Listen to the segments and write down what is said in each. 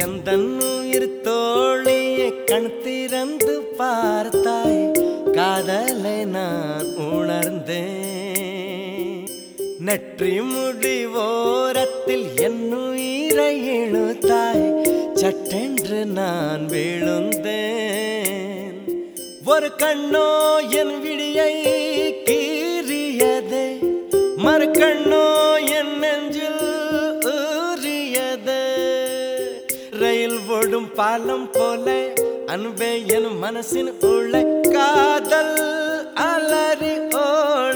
எந்த உயிர் தோழியை கண் திறந்து பார்த்தாய் காதலை நான் உணர்ந்தேன் நெற்றி முடி ஓரத்தில் என் உயிரை இழுத்தாய் சட்டென்று நான் விழுந்தேன் ஒரு கண்ணோ என் விழியை கீறியதே மறு கண்ணோ என் நெஞ்சில் ஊறியது ரயில் ஓடும் பாலம் போல அன்பே என் மனசின் உள்ள காதல் அலறி ஓட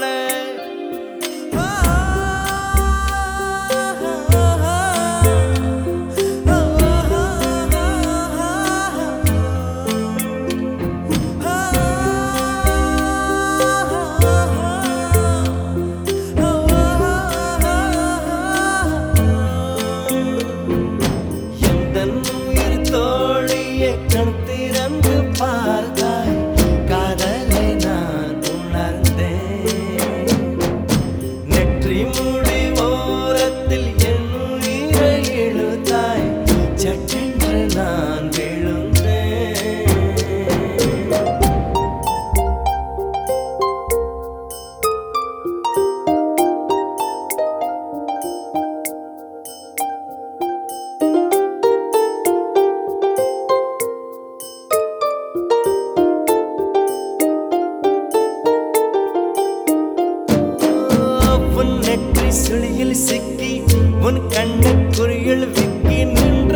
எந்தன் உயிர் தோழியை கண் திறந்து பார்த்தாய் காதலை நான் உணர்ந்தேன் நெற்றி முடி ஓரத்தில் என் உயிரை இழுத்தாய் சட்டென்று நான் விழுந்தேன் உன் நெற்றி சுழியில் சிக்கி உன் கண்ணு குறியில் விக்கி நின்ற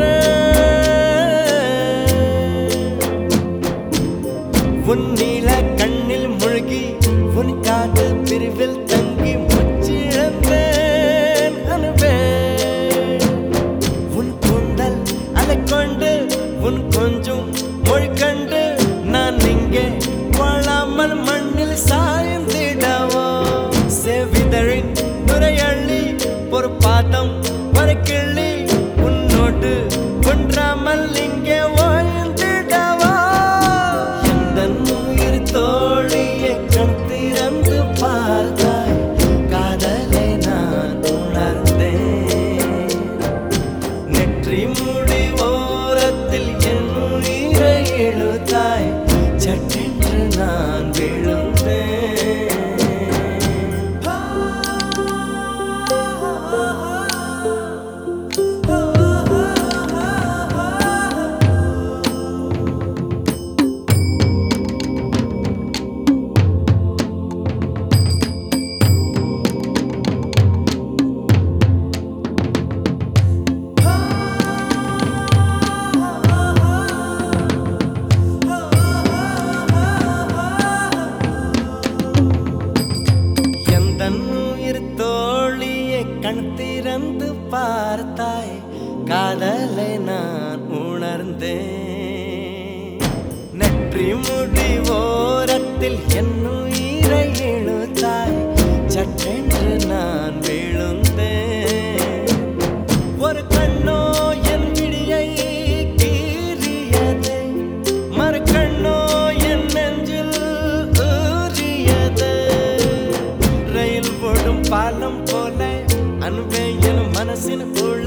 உன் நீல கண்ணில் மூழ்கி உன் காது பிரிவில் தங்கி முச்சிழந்தேன் அனுபே உன் கூந்தல் அலை கொண்டு உன் கொஞ்சம் மொழி கண்டு நான் இங்கே வாழாமல் மண்ணில் சாய்ந்திடவோ செவிதழின் நுரையள்ளி ஒரு பாதம் ஒரு கிள்ளி உன்னோடு ஒன்றாமல் இங்கே வாழ்ந்திடவோ எந்த உயிர் தோழியை கண் திறந்து பார்த்தாய் காதலை நான் உணர்ந்தேன் நெற்றி முடி ஓரத்தில் என் உயிரை இழுத்தாய் சட்டென்று நான் விழுந்தேன் எந்த உயிர் தோழியை கண் திறந்து பார்த்தாய் காதலை நான் உணர்ந்தேன் நெற்றி முடி ஓரத்தில் என் உயிரை இழுத்தாய் சட்டென்று நான் விழுந்தேன் ஒரு கண்ணோ என் விழியை கீறியது மறு கண்ணோ என் நெஞ்சில் ஊறியது ரயில் போடும் பாலம் போல அன்பே என் மனசின் உள்ள